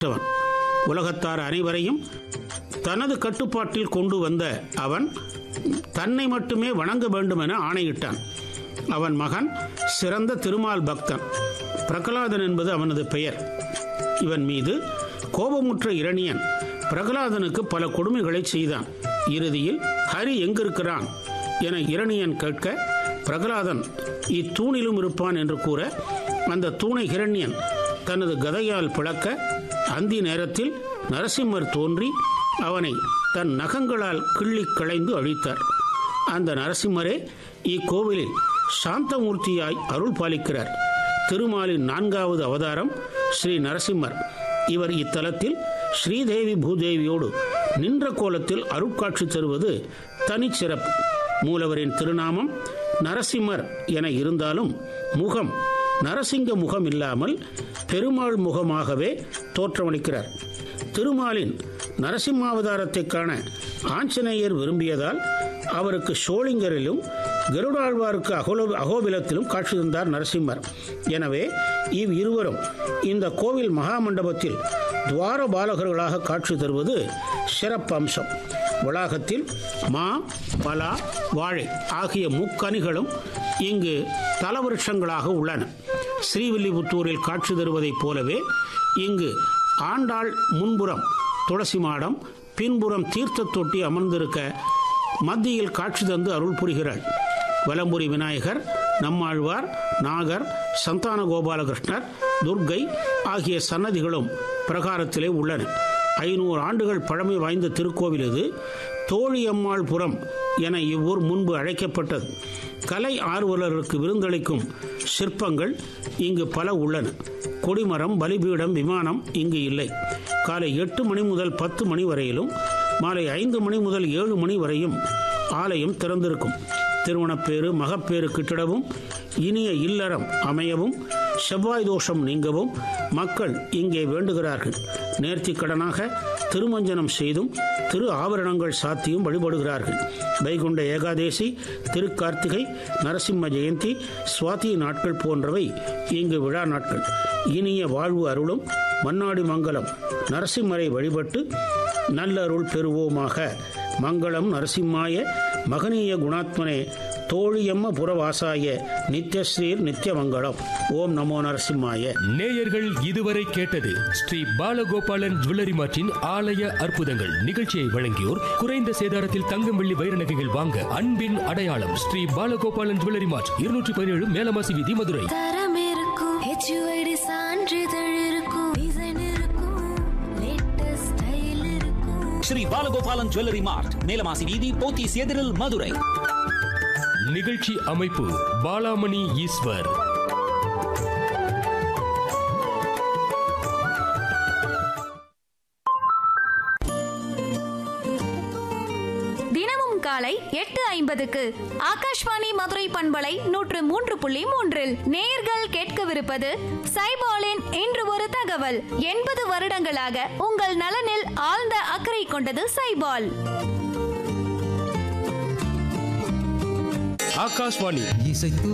பெற்றவன் உலகத்தார் அனைவரையும் தனது கட்டுப்பாட்டில் கொண்டு வந்த அவன் தன்னை மட்டுமே வணங்க வேண்டும் என ஆணையிட்டான் அவன் மகன் சிறந்த திருமால் பக்தன் பிரகலாதன் என்பது அவனது பெயர் இவன் மீது கோபமுற்ற இரணியன் பிரகலாதனுக்கு பல கொடுமைகளை செய்தான் இறுதியில் ஹரி எங்கிருக்கிறான் என இரணியன் கேட்க பிரகலாதன் இத்தூணிலும் இருப்பான் என்று கூற அந்த தூணை ஹிரண்யன் தனது கதையால் பிளக்க அந்தி நேரத்தில் நரசிம்மர் தோன்றி அவனை தன் நகங்களால் கிள்ளி களைந்து அழித்தார் அந்த நரசிம்மரே இக்கோவிலில் சாந்தமூர்த்தியாய் அருள் பாலிக்கிறார் திருமாலின் நான்காவது அவதாரம் ஸ்ரீ நரசிம்மர் இவர் இத்தலத்தில் ஸ்ரீதேவி பூதேவியோடு நின்ற கோலத்தில் அருட்காட்சி தருவது தனிச்சிறப்பு மூலவரின் திருநாமம் நரசிம்மர் என இருந்தாலும் முகம் நரசிங்க முகம் இல்லாமல் பெருமாள் முகமாகவே தோற்றமளிக்கிறார் திருமாலின் நரசிம்மாவதாரத்தை காண ஆஞ்சநேயர் விரும்பியதால் அவருக்கு ஷோலிங்கரிலும் கருடாழ்வாருக்கு அகோலோ அகோபிலத்திலும் காட்சி தந்தார் நரசிம்மர் எனவே இவ் இருவரும் இந்த கோவில் மகாமண்டபத்தில் துவார பாலகர்களாக காட்சி தருவது சிறப்பம்சம் வளாகத்தில் மா பலா வாழை ஆகிய முக்கனிகளும் இங்கு தலவிருஷங்களாக உள்ளன ஸ்ரீவில்லிபுத்தூரில் காட்சி தருவதைப் போலவே இங்கு ஆண்டாள் முன்புறம் துளசி மாடம் பின்புறம் தீர்த்த தொட்டி அமர்ந்திருக்க மத்தியில் காட்சி தந்து அருள் புரிகிறாள் வலம்புரி விநாயகர் நம்மாழ்வார் நாகர் சந்தான கோபாலகிருஷ்ணர் துர்க்கை ஆகிய சன்னதிகளும் பிரகாரத்திலே உள்ளன ஐநூறு ஆண்டுகள் பழமை வாய்ந்த திருக்கோவில் இது தோழியம்மாள்புரம் என இவ்வூர் முன்பு அழைக்கப்பட்டது கலை ஆர்வலருக்கு விருந்தளிக்கும் சிற்பங்கள் இங்கு பல உள்ளன கொடிமரம் பலிபீடம் விமானம் இங்கு இல்லை காலை எட்டு மணி முதல் பத்து மணி வரையிலும் மாலை ஐந்து மணி முதல் ஏழு மணி வரையும் ஆலயம் திறந்திருக்கும் திருமணப்பேறு மகப்பேறு கிட்டிடவும் இனிய இல்லறம் அமையவும் செவ்வாய் தோஷம் நீங்கவும் மக்கள் இங்கே வேண்டுகிறார்கள் நேர்த்தி கடனாக திருமஞ்சனம் செய்தும் திரு ஆபரணங்கள் சாத்தியும் வழிபடுகிறார்கள் வைகுண்ட ஏகாதேசி திருக்கார்த்திகை நரசிம்ம ஜெயந்தி சுவாதி நாட்கள் போன்றவை இங்கு விழா நாட்கள் இனிய வாழ்வு அருளும் மன்னாடி மங்கலம் நரசிம்மரை வழிபட்டு நல்லருள் பெறுவோமாக மங்களம் நரசிம்மாய மகனீய குணாத்மனே தோழியம்ம புறவாசாய நித்யஸ்ரீர் நித்யமங்கலம் ஓம் நமோ நரசிம்மாய நேயர்கள் இதுவரை கேட்டது ஸ்ரீ பாலகோபாலன் ஜுவல்லரி மார்ட்டின் ஆலய அற்புதங்கள் நிகழ்ச்சியை வழங்கியோர் குறைந்த சேதாரத்தில் தங்கம் வெள்ளி வைர நகைகள் வாங்க அன்பின் அடையாளம் ஸ்ரீ பாலகோபாலன் ஜுவல்லரி மார்ட் இருநூற்றி பதினேழு மேலமாசி வீதி மதுரை தரம் இருக்கும் ஹெச்யூஐடி சான்றிதழ் இருக்கும் டிசைன் இருக்கும் லேட்டஸ்ட் ஸ்டைல் இருக்கும் ஸ்ரீ பாலகோபாலன் ஜுவல்லரி மார்ட் மேலமாசி வீதி போத்தீஸ் எதிரில் மதுரை நிகழ்ச்சி அமைப்பு பாலாமணி ஈஸ்வர் தினமும் காலை எட்டு ஐம்பதுக்கு ஆகாஷ்வாணி மதுரை பண்பலை நூற்று மூன்று புள்ளி மூன்றில் நேர்கள் கேட்கவிருப்பது சைபாலின் இன்று ஒரு தகவல் எண்பது வருடங்களாக உங்கள் நலனில் ஆழ்ந்த அக்கறை கொண்டது சைபால் ஆகாஷ்வாணி இசைத்து